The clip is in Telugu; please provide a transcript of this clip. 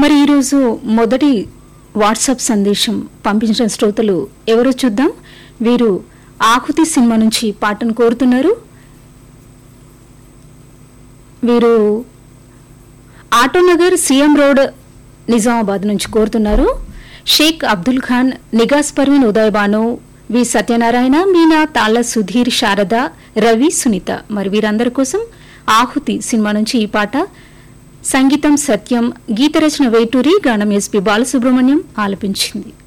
మరి ఈరోజు మొదటి వాట్సాప్ సందేశం పంపించిన శ్రోతలు ఎవరో చూద్దాం వీరు ఆహుతి సినిమా నుంచి పాటను కోరుతున్నారు వీరు ఆటోనగర్ సీఎం రోడ్ నిజామాబాద్ నుంచి కోరుతున్నారు షేక్ అబ్దుల్ ఖాన్ నిగాస్ పర్వీన్ ఉదయబాను వి సత్యనారాయణ మీనా తాళ్ల సుధీర్ శారద రవి సునీత మరి వీరందరి కోసం ఆహుతి సినిమా నుంచి ఈ పాట సంగీతం సత్యం గీత రచన వేటూరి గానం ఎస్పి బాలసుబ్రహ్మణ్యం ఆలపించింది